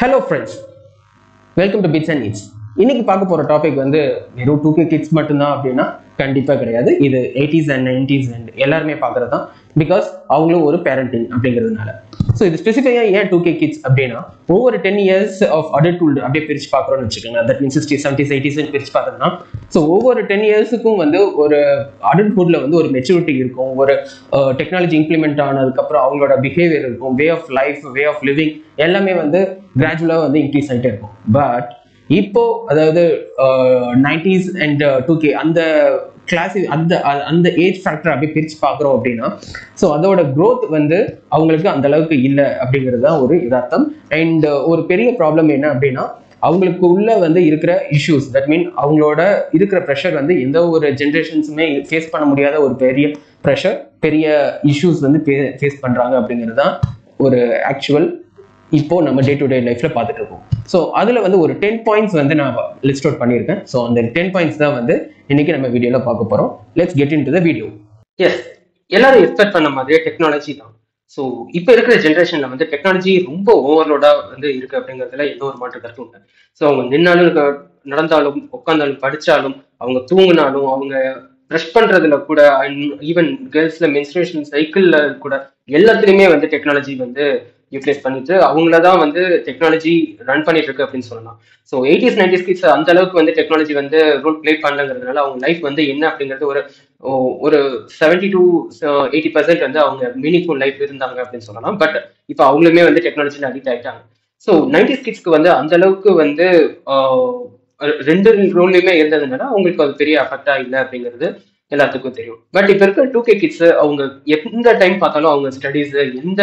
hello friends welcome to bits and needs இன்னைக்கு பார்க்க போற டாபிக் வந்து வெறும் டூ கே கிட்ஸ் மட்டும்தான் அப்படின்னா கண்டிப்பா கிடையாது இது எயிட்டிஸ் அண்ட் நைன்டிஸ் அண்ட் எல்லாருமே பார்க்கறது தான் பிகாஸ் அவங்களும் ஒரு பேரண்டிங் அப்படிங்கிறதுனால ஸோ இது ஸ்பெசிஃபிக்காக ஏன் டூ கே கிட்ஸ் அப்படின்னா ஒவ்வொரு டென் இயர்ஸ் ஆஃப் அடல்ட்ஹுட் அப்படியே பிரிச்சு பார்க்குறோம்னு வச்சுக்கோங்க that mean sixty seventies eighties பிரிச்சு பார்த்தோம்னா ஸோ ஒவ்வொரு டென் இயர்ஸுக்கும் வந்து ஒரு அடல்ட்ஹுட்ல வந்து ஒரு மெச்சூரிட்டி இருக்கும் ஒரு டெக்னாலஜி இம்ப்ளிமெண்ட் ஆனதுக்கப்புறம் அவங்களோட பிஹேவியர் இருக்கும் way of life way of living எல்லாமே வந்து கிராஜுவலாக வந்து இன்க்ரீஸ் ஆகிட்டே இருக்கும் பட் இப்போ அதாவது நைன்டிஸ் அண்ட் டூ கே அந்த கிளாஸ் அந்த அ- அந்த ஏஜ் ஃபேக்டர் அப்படியே பிரிச்சு பார்க்குறோம் அப்படின்னா ஸோ அதோட growth வந்து அவங்களுக்கு அந்த அளவுக்கு இல்லை அப்படிங்கிறது தான் ஒரு யதார்த்தம் அண்ட் ஒரு பெரிய ப்ராப்ளம் என்ன அப்படின்னா அவங்களுக்கு உள்ள வந்து இருக்கிற இஷ்யூஸ் தட் மீன் அவங்களோட இருக்கிற ப்ரெஷர் வந்து எந்த ஒரு ஜென்ரேஷன்ஸுமே ஃபேஸ் பண்ண முடியாத ஒரு பெரிய ப்ரெஷர் பெரிய இஷ்யூஸ் வந்து ஃபேஸ் பண்றாங்க அப்படிங்கிறது தான் ஒரு ஆக்சுவல் இப்போ நம்ம டே டு டே லைஃப்ல பார்த்துட்டு இருக்கோம் ஸோ அதுல வந்து ஒரு டென் பாயிண்ட்ஸ் வந்து நான் லிஸ்ட் அவுட் பண்ணியிருக்கேன் ஸோ அந்த டென் பாயிண்ட்ஸ் தான் வந்து இன்னைக்கு நம்ம வீடியோல பார்க்க போறோம் let's get into the video yes எல்லாரும் எக்ஸ்பெக்ட் பண்ண மாதிரியே டெக்னாலஜி தான் ஸோ இப்போ இருக்கிற ஜென்ரேஷன்ல வந்து டெக்னாலஜி ரொம்ப ஓவர்லோடா வந்து இருக்கு அப்படிங்கிறதுல எந்த ஒரு மாற்று கருத்தும் இல்லை ஸோ அவங்க நின்னாலும் க- நடந்தாலும் உட்காந்தாலும் படிச்சாலும் அவங்க தூங்கினாலும் அவங்க ப்ரெஷ் பண்றதுல கூட ஈவன் கேர்ள்ஸ்ல மென்ஸ்ட்ரேஷன் சைக்கிள்ல கூட எல்லாத்துலயுமே வந்து டெக்னாலஜி வந்து யூட்டிலைஸ் பண்ணிட்டு அவங்கள தான் வந்து டெக்னாலஜி ரன் பண்ணிட்டு இருக்கு அப்படின்னு சொல்லலாம் ஸோ எயிட்டிஸ் நைன்டிஸ் கிட்ஸ் அந்த அளவுக்கு வந்து டெக்னாலஜி வந்து ரோல் ப்ளே பண்ணலங்கிறதுனால அவங்க லைஃப் வந்து என்ன அப்படிங்கிறது ஒரு ஓ- ஒரு செவன்டி டு எயிட்டி பர்சன்ட் வந்து அவங்க மீனிங்ஃபுல் லைஃப் இருந்தாங்க அப்படின்னு சொல்லலாம் பட் இப்போ அவங்களுமே வந்து டெக்னாலஜியில் அடிக்ட் ஆயிட்டாங்க ஸோ நைன்டிஸ் கிட்ஸ்க்கு வந்து அந்த அளவுக்கு வந்து ஆஹ், ரெண்டு ரோல்லையுமே இருந்ததுனால அவங்களுக்கு அது பெரிய அஃபெக்டா இல்லை அப்படிங்கிறது எல்லாத்துக்கும் தெரியும் பட் இப்போ இருக்க டூ கே கிட்ஸ் அவங்க எந்த டைம் பார்த்தாலும் அவங்க ஸ்டடீஸ் எந்த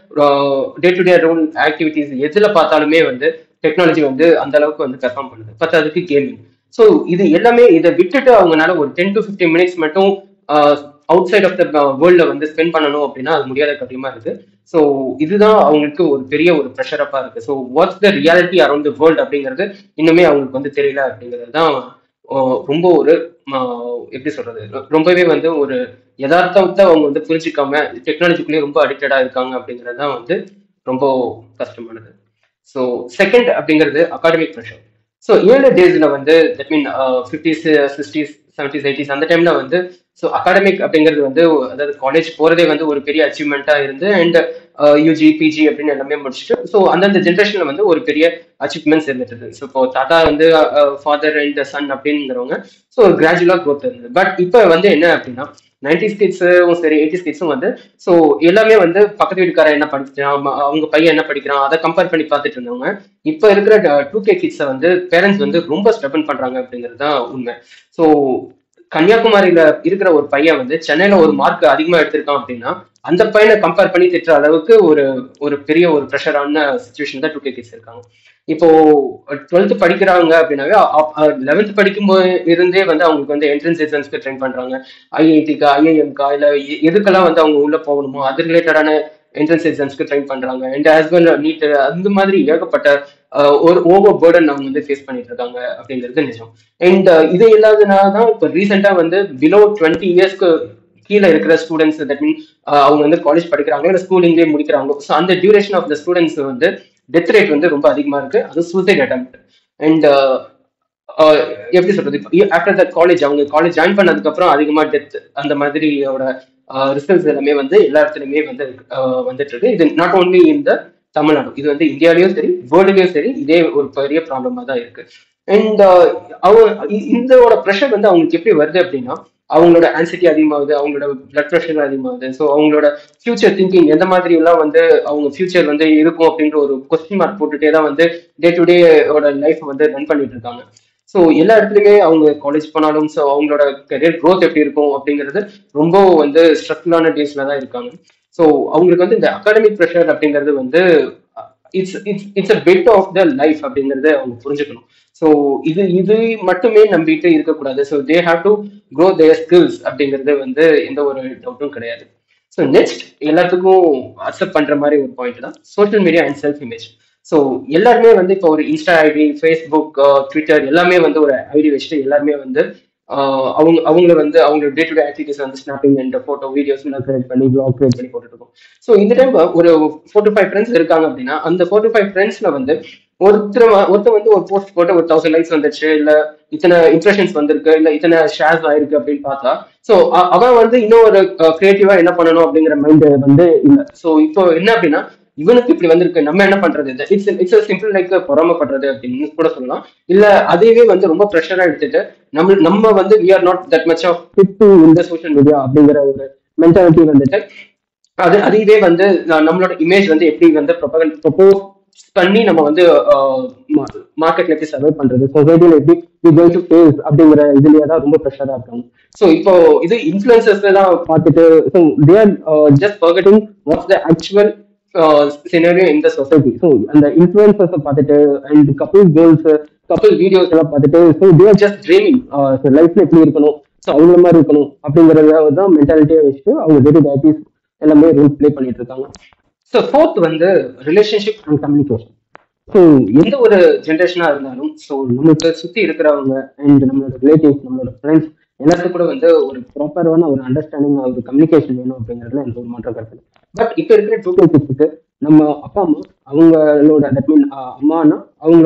day to day role activities எதுல பார்த்தாலுமே வந்து டெக்னாலஜி வந்து அந்த அளவுக்கு வந்து பெர்ஃபார்ம் பண்ணுது பட் அதுக்கு கேமிங் ஸோ இது எல்லாமே இதை விட்டுட்டு அவங்கனால ஒரு டென் டு ஃபிஃப்டீன் மினிட்ஸ் மட்டும் அவுட் சைட் ஆஃப் த வேர்ல்ட்ல வந்து ஸ்பெண்ட் பண்ணணும் அப்படின்னா அது முடியாத கட்டியமா இருக்கு ஸோ இதுதான் அவங்களுக்கு ஒரு பெரிய ஒரு ப்ரெஷரப்பா இருக்கு so what's the reality around the world அப்படிங்கிறது இன்னுமே அவங்களுக்கு வந்து தெரியல அப்படிங்கிறது தான் ஆஹ் ரொம்ப ஒரு ஆஹ் எப்படி சொல்றது ரொம்பவே வந்து ஒரு யதார்த்தத்தை அவங்க வந்து புரிஞ்சுக்காம டெக்னாலஜிக்குள்ளேயே ரொம்ப அடிக்டடா இருக்காங்க அப்படிங்கிறது தான் வந்து ரொம்ப கஷ்டமானது ஸோ செகண்ட் அப்படிங்கிறது அகாடமிக் ப்ரெஷர் ஸோ ஏழு டேஸ்ல வந்து that mean fifties sixties seventies eighties அந்த டைம்ல வந்து ஸோ அகாடமிக் அப்படிங்கிறது வந்து அதாவது காலேஜ் போறதே வந்து ஒரு பெரிய அச்சீவ்மெண்ட்டா இருந்து அண்ட் யூஜி பிஜி அப்படின்னு எல்லாமே முடிச்சுட்டு ஸோ அந்தந்த ஜென்ரேஷன்ல வந்து ஒரு பெரிய அச்சீவ்மெண்ட்ஸ் இருந்துட்டு ஸோ இப்போ தாத்தா வந்து ஃபாதர் அண்ட் சன் அப்படிங்கிறவங்க ஸோ கிராஜுவலா growth இருந்தது பட் இப்போ வந்து என்ன அப்படின்னா நைன்டிஸ் கிட்ஸும் சரி எயிட்டிஸ் கிட்ஸும் வந்து ஸோ எல்லாமே வந்து பக்கத்து வீட்டுக்காரன் என்ன படிக்கிறான் ம- அவங்க பையன் என்ன படிக்கிறான் அதை கம்பேர் பண்ணி பார்த்துட்டு இருந்தவங்க இப்போ இருக்கிற டூ கே கிட்ஸை வந்து பேரண்ட்ஸ் வந்து ரொம்ப ஸ்டெபன் பண்றாங்க அப்படிங்கிறது தான் உண்மை ஸோ கன்னியாகுமரியில இருக்கிற ஒரு பையன் வந்து சென்னையில ஒரு மார்க் அதிகமா எடுத்திருக்கான் அப்படின்னா அந்த பையனை கம்பேர் பண்ணி திட்டுற அளவுக்கு ஒரு ஒரு பெரிய ஒரு ப்ரெஷரான சுச்சுவேஷன் தான் டூ கே கிட்ஸ் இருக்காங்க இப்போ டுவெல்த் படிக்கிறாங்க அப்படின்னாவே லெவன்த் படிக்கும்போது இருந்தே வந்து அவங்களுக்கு வந்து என்ட்ரன்ஸ் எக்ஸாம்ஸ்க்கு ட்ரெயின் பண்றாங்க ஐஐடிக்கா ஐஐஎம்கா இல்ல எ- எதுக்கெல்லாம் வந்து அவங்க உள்ள போகணுமோ அது ரிலேட்டடான என்ட்ரன்ஸ் எக்ஸாம்ஸ்க்கு ட்ரெயின் பண்றாங்க அண்ட் ஆஸ் வெல் நீட் அந்த மாதிரி ஏகப்பட்ட அஹ், ஒரு ஓவர் பேர்டன் அவங்க வந்து ஃபேஸ் பண்ணிட்டு இருக்காங்க அப்படிங்கிறது நிஜம் அண்ட் இது இல்லாதனால தான் இப்போ ரீசெண்டா வந்து பிலோ டுவெண்ட்டி இயர்ஸ்க்கு கீழே இருக்கிற ஸ்டூடெண்ட்ஸ் தட் மீன் அவங்க வந்து காலேஜ் படிக்கிறாங்க இல்லை ஸ்கூலிங்லேயே முடிக்கிறாங்க ஸோ அந்த டியூரேஷன் ஆஃப் த ஸ்டூடெண்ட்ஸ் வந்து டெத் ரேட் வந்து ரொம்ப அதிகமா இருக்கு அது சூசைட் அட்டம்ப்ட் அண்ட் எப்படி சொல்றது ஆஃப்டர் த காலேஜ் அவங்க காலேஜ் ஜாயின் பண்ணதுக்கு அப்புறம் அதிகமா டெத் அந்த மாதிரியோட ரிசல்ட்ஸ் எல்லாமே வந்து எல்லா இடத்துலயுமே வந்து ஆஹ் வந்துட்டு இருக்கு இது நாட் ஓன்லி இந்த தமிழ்நாடு இது வந்து இந்தியாலயும் சரி வேர்ல்டுலயும் சரி இதே ஒரு பெரிய ப்ராப்ளமா தான் இருக்கு அண்ட் அவங்க இ- இதோட ப்ரெஷர் வந்து அவங்களுக்கு எப்படி வருது அப்படின்னா அவங்களோட ஆன்சைட்டி அதிகமாகுது அவங்களோட பிளட் ப்ரெஷர் அதிகமாகுது ஸோ அவங்களோட ஃபியூச்சர் திங்கிங் எந்த மாதிரி எல்லாம் வந்து அவங்க ஃபியூச்சர் வந்து இருக்கும் அப்படின்ற ஒரு கொஸ்டின் மார்க் போட்டுட்டே தான் வந்து டே டு டேயோட லைஃப் வந்து ரன் பண்ணிட்டு இருக்காங்க ஸோ எல்லா இடத்துலையுமே அவங்க காலேஜ் போனாலும் ஸோ அவங்களோட கரியர் growth எப்படி இருக்கும் அப்படிங்கிறது ரொம்ப வந்து ஸ்ட்ரக்சரான டேஸ்ல தான் இருக்காங்க ஸோ அவங்களுக்கு வந்து இந்த அகாடமிக் ப்ரெஷர் அப்படிங்கிறது வந்து it's it's it's a bit of the life அப்படிங்கறத அவங்க புரிஞ்சுக்கணும் ஸோ இது இது மட்டுமே நம்பிட்டு இருக்கக்கூடாது so they have to grow their skills அப்படிங்கிறது வந்து எந்த ஒரு டவுட்டும் கிடையாது ஸோ நெக்ஸ்ட் எல்லாத்துக்கும் அக்செப்ட் பண்ற மாதிரி ஒரு பாயிண்ட் தான் social media and self image so எல்லாருமே வந்து இப்போ ஒரு இன்ஸ்டா ஐடி ஃபேஸ்புக் ட்விட்டர் எல்லாமே வந்து ஒரு ஐடி வச்சுட்டு எல்லாருமே வந்து ஆஹ் அவங்க அவங்கள வந்து அவங்க டே டு டே ஆக்டிவிட்டிஸ் வந்து ஸ்னாப்பிங் அண்ட் ஃபோட்டோ வீடியோஸ் எல்லாம் கிரியேட் பண்ணி ப்ளாக் கிரியேட் பண்ணி போட்டுட்டு இருக்கோம் ஸோ இந்த டைம் ஒரு ஃபோர் டு ஃபைவ் ஃப்ரெண்ட்ஸ் இருக்காங்க அப்படின்னா அந்த ஃபோர் டு ஃபைவ் ஃப்ரெண்ட்ஸ்ல வந்து ஒருத்தர் வ- ஒருத்தர் வந்து ஒரு போஸ்ட் போட்டு ஒரு தௌசண்ட் லைக்ஸ் வந்துச்சு இல்ல இத்தனை இம்ப்ரெஷன்ஸ் வந்திருக்கு இல்ல இத்தனை ஷேர்ஸ் ஆயிருக்கு அப்படின்னு பார்த்தா சோ அவன் வந்து இன்னும் ஒரு கிரியேட்டிவா என்ன பண்ணணும் அப்படிங்கிற மைண்ட் வந்து இல்ல சோ இப்போ என்ன அப்படின்னா இவனுக்கு இப்படி வந்திருக்கு நம்ம என்ன பண்றது இட்ஸ் இட்ஸ் சிம்பிள் லைக் பொறாமப்படுறது அப்படின்னு கூட சொல்லலாம் இல்ல அதையவே வந்து ரொம்ப ப்ரெஷரா எடுத்துட்டு நம்ம நம்ம வந்து we are not that much of fit to இந்த சோஷியல் மீடியா அப்படிங்கிற ஒரு மென்டாலிட்டி வந்துட்டு அது அதுவே வந்து நான் நம்மளோட இமேஜ் வந்து எப்படி வந்து ப்ரொபோஸ் பண்ணி நம்ம வந்து மார்க்கெட்ல எப்படி சர்வை பண்றது சொசைட்டில எப்படி வி கோயிங் டு ஃபேஸ் அப்படிங்கிற இதுலயே தான் ரொம்ப ப்ரெஷரா இருக்காங்க ஸோ இப்போ இது இன்ஃபுளுசர்ஸ் தான் பார்த்துட்டு so they are just forgetting what's the actual scenario in the society so அந்த இன்ஃபுளுசர்ஸ் பார்த்துட்டு and couple goals couple videos எல்லாம் பார்த்துட்டு so they are just dreaming லைஃப்ல எப்படி இருக்கணும் ஸோ அவங்கள மாதிரி இருக்கணும் அப்படிங்கறத தான் மென்டாலிட்டியா வச்சுட்டு அவங்க டெய்லி டேட்டிஸ் எல்லாமே ரோல் ப்ளே பண்ணிட்டு இருக்காங்க ஸோ ஃபோர்த் வந்து ரிலேஷன்ஷிப் அண்ட் கம்யூனிகேஷன் ஸோ எந்த ஒரு ஜென்ரேஷனா இருந்தாலும் ஸோ நமக்கு சுத்தி இருக்கிறவங்க அண்ட் நம்மளோட ரிலேட்டிவ்ஸ் நம்மளோட ஃப்ரெண்ட்ஸ் எல்லாத்துக்கும் கூட வந்து ஒரு ப்ராப்பரான ஒரு அண்டர்ஸ்டாண்டிங் ஒரு கம்யூனிகேஷன் வேணும் அப்படிங்கிறதுல எந்த ஒரு மாற்றம் கருத்து பட் இப்போ இருக்கிற டூ கிட்ஸுக்கு நம்ம அப்பா அம்மா அவங்களோட தட் மீன் அம்மானா அவங்க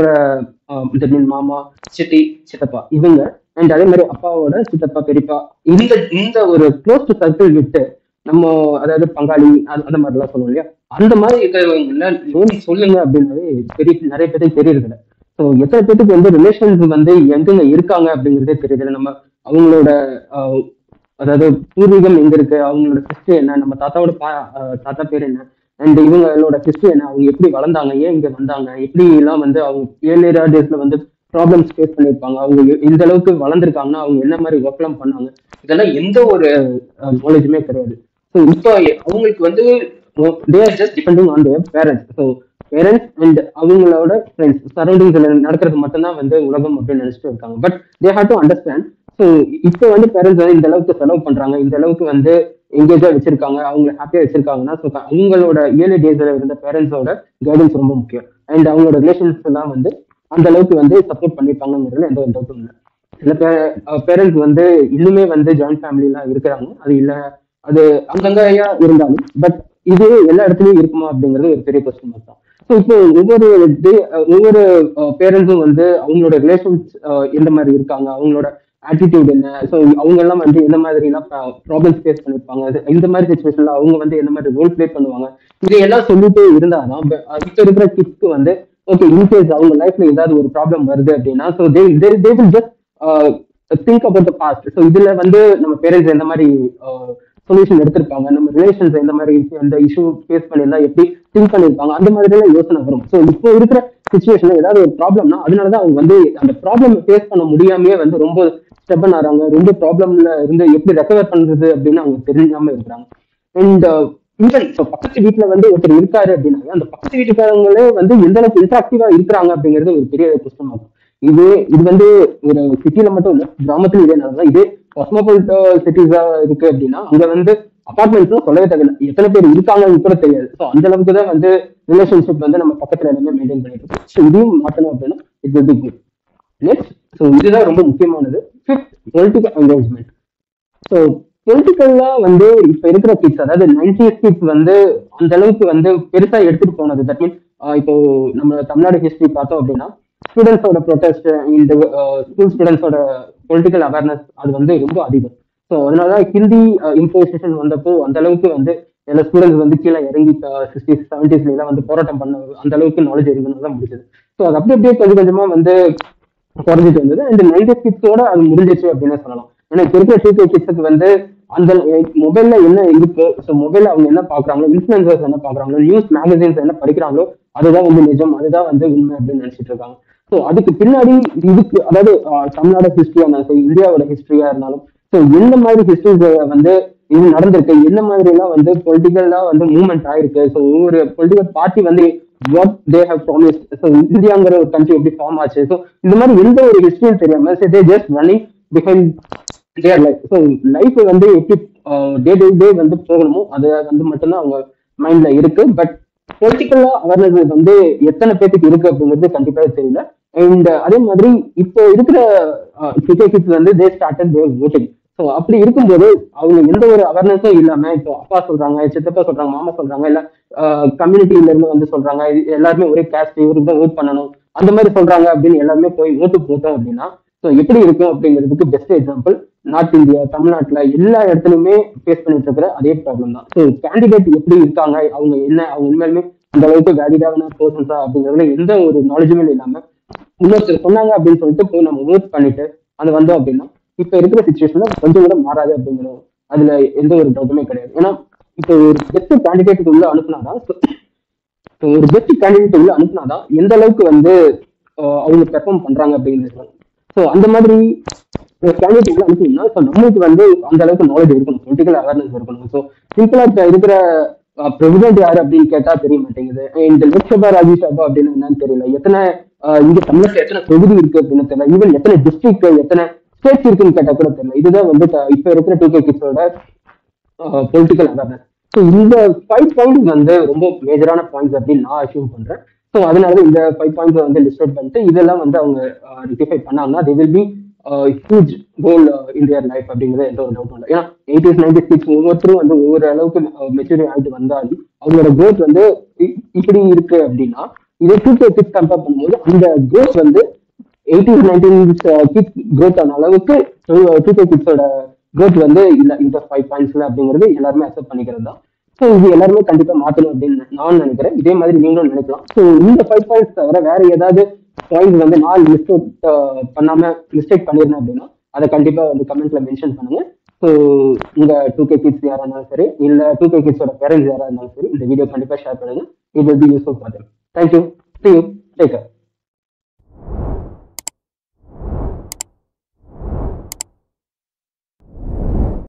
தட் மீன் மாமா சித்தி சித்தப்பா இவங்க அண்ட் அதே மாதிரி அப்பாவோட சித்தப்பா பெரியப்பா இந்த இந்த ஒரு க்ளோஸ் டு சர்க்கிள் விட்டு நம்ம அதாவது பங்காளி அது- அந்த மாதிரிலாம் சொல்லுவோம் இல்லையா அந்த மாதிரி இருக்கிறவங்க ஏன் சொல்லுங்க அப்படின்னாவே பெரிய நிறைய பேருக்கு தெரியறதில்ல ஸோ எத்தனை பேருக்கு வந்து ரிலேஷன்ஸ் வந்து எங்கெங்க இருக்காங்க அப்படிங்கிறதே தெரியல நம்ம அவங்களோட ஆஹ், அதாவது பூர்வீகம் எங்க இருக்கு அவங்களோட ஹிஸ்டரி என்ன நம்ம தாத்தாவோட பா ஆஹ், தாத்தா பேர் என்ன அண்ட் இவங்களோட ஹிஸ்டரி என்ன அவங்க எப்படி வளர்ந்தாங்க ஏன் இங்க வந்தாங்க எப்படி எல்லாம் வந்து அவங்க ஏர்லியரா டேஸ்ல வந்து ப்ராப்ளம்ஸ் ஃபேஸ் பண்ணியிருப்பாங்க அவங்க எ- இந்த அளவுக்கு வளர்ந்துருக்காங்கன்னா அவங்க என்ன மாதிரி ஒர்க் எல்லாம் பண்ணாங்க இதெல்லாம் எந்த ஒரு நாலேஜுமே கிடையாது ஸோ இப்போ அவங்களுக்கு வந்து they are just depending on their parents so parents and அவங்களோட ஃப்ரெண்ட்ஸ் சரௌண்டிங்ஸ்ல நடக்கிறது மட்டும்தான் வந்து உலகம் அப்படின்னு நினைச்சிட்டு இருக்காங்க but they have to understand so இப்போ வந்து பேரண்ட்ஸ் வந்து இந்த அளவுக்கு செலவு பண்றாங்க இந்த அளவுக்கு வந்து எங்கேஜா வச்சிருக்காங்க அவங்கள ஹாப்பியா வச்சிருக்காங்கன்னா ஸோ அவங்களோட ஏழு டேஸ்ல இருந்த பேரண்ட்ஸோட கைடன்ஸ் ரொம்ப முக்கியம் அண்ட் அவங்களோட ரிலேஷன்ஸ் எல்லாம் வந்து அந்த அளவுக்கு வந்து சப்போர்ட் பண்ணிருப்பாங்கிறதுல எந்த ஒரு டவுட்டும் இல்லை சில பேரண்ட்ஸ் வந்து இன்னுமே வந்து ஜாயிண்ட் ஃபேமிலிலாம் இருக்கிறாங்க அது இல்ல அது அங்கங்கயா இருந்தாலும் பட் இது எல்லா இடத்துலயும் இருக்குமா அப்படிங்கிறது ஒரு பெரிய கொஸ்டின் மார்க் தான் ஸோ இப்போ ஒவ்வொரு day- ஒவ்வொரு பேரண்ட்ஸும் வந்து அவங்களோட ரிலேஷன்ஸ் எந்த மாதிரி இருக்காங்க அவங்களோட ஆட்டிடியூட் என்ன ஸோ அவங்க எல்லாம் வந்து எந்த மாதிரி எல்லாம் ப்ராப்ளம்ஸ் ஃபேஸ் பண்ணிருப்பாங்க அது இந்த மாதிரி சுச்சுவேஷன்ல அவங்க வந்து எந்த மாதிரி ரோல் ப்ளே பண்ணுவாங்க இதையெல்லாம் சொல்லிட்டே இருந்தாதான் but, uh, இப்போ இருக்கிற கிட்ஸ்க்கு வந்து ஓகே இன்கேஸ் அவங்க லைஃப்ல ஏதாவது ஒரு ப்ராப்ளம் வருது அப்படின்னா so they they they will just think about the past so இதுல வந்து நம்ம பேரண்ட்ஸ் எந்த மாதிரி சொல்யூஷன் எடுத்திருப்பாங்க நம்ம ரிலேஷன்ஸ் எந்த மாதிரி issue- அந்த இஷ்யூ ஃபேஸ் பண்ணியிருந்தா எப்படி திங்க் பண்ணியிருப்பாங்க அந்த மாதிரி எல்லாம் யோசனை வரும் ஸோ இப்போ இருக்கிற சுச்சுவேஷன்ல ஏதாவது ஒரு ப்ராப்ளம்னா அதனாலதான் அவங்க வந்து அந்த ப்ராப்ளம் ஃபேஸ் பண்ண முடியாமயே வந்து ரொம்ப ஸ்டெப்பன் ஆறாங்க ரொம்ப ப்ராப்ளம்ல இருந்து எப்படி ரெக்கவர் பண்றது அப்படின்னு அவங்க தெரிஞ்சாம இருக்கிறாங்க அண்ட் ஈவன் இப்போ பக்கத்து வீட்டுல வந்து ஒருத்தர் இருக்காரு அப்படின்னா அந்த பக்கத்து வீட்டுக்காரங்களே வந்து எந்த அளவுக்கு இன்ட்ராக்டிவா இருக்கிறாங்க அப்படிங்கிறது ஒரு பெரிய கஷ்டம் ஆகும் இது இது வந்து ஒரு சிட்டில மட்டும் இல்ல கிராமத்துல இதே நிலைமை இதே காஸ்மோபாலிட்ட சிட்டிஸா இருக்கு அப்படின்னா அங்க வந்து அபார்ட்மெண்ட்ஸ்லாம் சொல்லவே தேவையில்லை எத்தனை பேர் இருக்காங்கன்னு கூட தெரியாது ஸோ அந்த அளவுக்கு தான் வந்து ரிலேஷன்ஷிப் வந்து நம்ம பக்கத்துல எல்லாமே மெயின்டைன் பண்ணிட்டு இருக்கோம் ஸோ இதையும் மாற்றணும் அப்படின்னா it will be good next so இதுதான் ரொம்ப முக்கியமானது ஃபிஃப்த் பொலிட்டிக்கல் என்கேஜ்மெண்ட் ஸோ பொலிட்டிக்கல்லா வந்து இப்ப இருக்கிற கிட்ஸ் அதாவது நைன்டிஸ் கிட்ஸ் வந்து அந்த அளவுக்கு வந்து பெருசா எடுத்துட்டு போனது தட் மீன் இப்போ நம்ம தமிழ்நாடு ஹிஸ்டரி பார்த்தோம் அப்படின்னா ஸ்டூடெண்ட்ஸோட ப்ரொடெஸ்ட் இந்த ஸ்கூல் ஸ்டூடெண்ட்ஸோட பொலிட்டிக்கல் அவேர்னஸ் அது வந்து ரொம்ப அதிகம் ஸோ அதனால ஹிந்தி இம்போசிஷன் வந்தப்போ அந்த அளவுக்கு வந்து எல்லா ஸ்டூடெண்ட்ஸ் வந்து கீழே இறங்கி சிக்ஸ்டீஸ் செவன்டிஸ்ல எல்லாம் வந்து போராட்டம் பண்ண அந்த அளவுக்கு நாலேஜ் இருந்ததுனால தான் முடிச்சது ஸோ அது அப்படி அப்படியே கொஞ்சம் கொஞ்சமா வந்து குறைஞ்சிட்டு வந்தது அண்ட் நைன்டி கிட்ஸோட அது முடிஞ்சிச்சு அப்படின்னு சொல்லலாம் ஏன்னா இப்ப இருக்கிற டூ கிட்ஸுக்கு வந்து அந்த மொபைல்ல என்ன இருக்கு ஸோ மொபைல்ல அவங்க என்ன பாக்குறாங்களோ இன்ஃபுளுசர்ஸ் என்ன பாக்குறாங்களோ நியூஸ் மேகசின்ஸ் என்ன படிக்கிறாங்களோ அதுதான் வந்து நிஜம் அதுதான் வந்து உண்மை அப்படின்னு நினைச்சிட்டு இருக்காங்க ஸோ அதுக்கு பின்னாடி இதுக்கு அதாவது ஆஹ், தமிழ்நாடு ஹிஸ்டரியா இருந்தாலும் சரி இந்தியாவோட ஹிஸ்டரியா இருந்தாலும் ஸோ எந்த மாதிரி ஹிஸ்டரிஸ் வந்து இது நடந்திருக்கு என்ன மாதிரி எல்லாம் வந்து பொலிட்டிக்கலா வந்து மூவ்மெண்ட் ஆயிருக்கு ஸோ ஒவ்வொரு பொலிட்டிக்கல் பார்ட்டி வந்து what they have promise so இந்தியாங்கிற ஒரு கண்ட்ரி எப்படி ஃபார்ம் ஆச்சு ஸோ இந்த மாதிரி எந்த ஒரு ஹிஸ்டரியும் தெரியாம they just running behind their life so life வந்து எப்படி டே டு டே வந்து போகணுமோ அது வந்து மட்டும்தான் அவங்க மைண்ட்ல இருக்கு பட் பொலிட்டிக்கலா அவேர்னஸ் வந்து எத்தனை பேத்துக்கு இருக்கு அப்படிங்கிறது கண்டிப்பா தெரியல அண்ட் அதே மாதிரி இப்போ இருக்கிற கிரிக்கெட் கிட்ஸ் வந்து they started their voting so அப்படி இருக்கும்போது அவங்க எந்த ஒரு அவேர்னஸும் இல்லாம இப்போ அப்பா சொல்றாங்க சித்தப்பா சொல்றாங்க மாமா சொல்றாங்க இல்ல கம்யூனிட்டில இருந்து வந்து சொல்றாங்க இது எல்லாருமே ஒரே கேஸ்ட் இவருக்கு தான் ஓட் பண்ணணும் அந்த மாதிரி சொல்றாங்க அப்படின்னு எல்லாருமே போய் ஓட்டு போட்டோம் அப்படின்னா ஸோ எப்படி இருக்கும் அப்படிங்கிறதுக்கு பெஸ்ட் எக்ஸாம்பிள் நார்த் இந்தியா தமிழ்நாட்டுல எல்லா இடத்துலயுமே ஃபேஸ் பண்ணிட்டு இருக்கிற அதே ப்ராப்ளம் தான் ஸோ கேண்டிடேட் எப்படி இருக்காங்க அவங்க என்ன அவங்க உண்மையிலுமே அந்த அளவுக்கு வேலிடான பர்சன்ஸா அப்படிங்கிறதுல எந்த ஒரு நாலேஜுமே இல்லாம இன்னொருத்தர் சொன்னாங்க அப்படின்னு சொல்லிட்டு போய் நம்ம ஓட் பண்ணிட்டு அது வந்தோம் அப்படின்னா இப்ப இருக்கிற சுச்சுவேஷன்ல கொஞ்சம் கூட மாறாது அப்படிங்கிறோம் அதுல எந்த ஒரு டவுட்டுமே கிடையாது ஏன்னா இப்போ ஒரு பெஸ்ட் கேண்டிடேட் உள்ள அனுப்புனாதான் so ஒரு பெஸ்ட் கேண்டிடேட் உள்ள அனுப்புனாதான் எந்த அளவுக்கு வந்து அஹ், அவங்க பெர்ஃபார்ம் பண்றாங்க அப்படிங்கிறது ஸோ அந்த மாதிரி கேண்டிடேட் உள்ள அனுப்பணும்னா ஸோ நம்மளுக்கு வந்து அந்த அளவுக்கு நாலேஜ் இருக்கணும் பொலிட்டிக்கல் அவேர்னஸ் இருக்கணும் ஸோ சிம்பிளா இப்ப இருக்கிற பிரசிடென்ட் யாரு அப்படின்னு கேட்டா தெரிய மாட்டேங்குது இந்த லோக்சபா ராஜ்யசபா அப்படின்னு என்னன்னு தெரியல எத்தனை அஹ், இங்க தமிழ்நாட்டுல எத்தனை தொகுதி இருக்கு அப்படின்னு தெரியல ஈவன் எத்தனை டிஸ்ட்ரிக்ட் எத்தனை ஸ்டேட்ஸ் இருக்குன்னு கேட்டா கூட தெரியல இதுதான் வந்து த- இப்ப இருக்கிற டூ கே கிட்ஸோட பொலிட்டிக்கல் அவேர்னஸ் ஸோ இந்த ஃபைவ் பாயிண்ட்ஸ் வந்து ரொம்ப மேஜரான பாயிண்ட்ஸ் அப்படின்னு நான் அசியூம் பண்றேன் ஸோ அதனால இந்த ஃபைவ் பாயிண்ட்ஸ் வந்து லிஸ்ட் அவுட் பண்ணிட்டு இதெல்லாம் வந்து அவங்க ரெக்டிஃபை பண்ணாங்கன்னா they will be huge goal in their life அப்படிங்கிறது எந்த ஒரு டவுட்டும் இல்லை ஏன்னா எயிட்டிஸ் நைன்டி சிக்ஸ் ஒவ்வொருத்தரும் வந்து ஒவ்வொரு அளவுக்கு மெச்சூரி ஆகிட்டு வந்தாலும் அவங்களோட growth வந்து இ- இப்படி இருக்கு அப்படின்னா இதே டூ கே சிக்ஸ் கம்பேர் பண்ணும்போது அந்த growth வந்து எயிட்டிஸ் நைன்டீன் கிட்ஸ் growth ஆன அளவுக்கு டூ கே கிட்ஸோட growth வந்து இல்ல இந்த ஃபைவ் பாயிண்ட்ஸ்ல அப்படிங்கிறது எல்லாருமே அக்செப்ட் பண்ணிக்கிறது தான் ஸோ இது எல்லாருமே கண்டிப்பா மாத்தணும் அப்படின்னு நான் நினைக்கிறேன் இதே மாதிரி நீங்களும் நினைக்கலாம் ஸோ இந்த ஃபைவ் பாயிண்ட்ஸ் தவிர வேற ஏதாவது பாயிண்ட்ஸ் வந்து நான் லிஸ்ட் அவுட் பண்ணாம மிஸ்டேக் பண்ணிருந்தேன் அப்படின்னா அதை கண்டிப்பா வந்து கமெண்ட்ல மென்ஷன் பண்ணுங்க ஸோ உங்க டூ கே கிட்ஸ் யாரா இருந்தாலும் சரி இல்ல டூ கே கிட்ஸோட பேரண்ட்ஸ் யாரா இருந்தாலும் சரி இந்த வீடியோ கண்டிப்பா ஷேர் பண்ணுங்க it will be useful for thank you see you take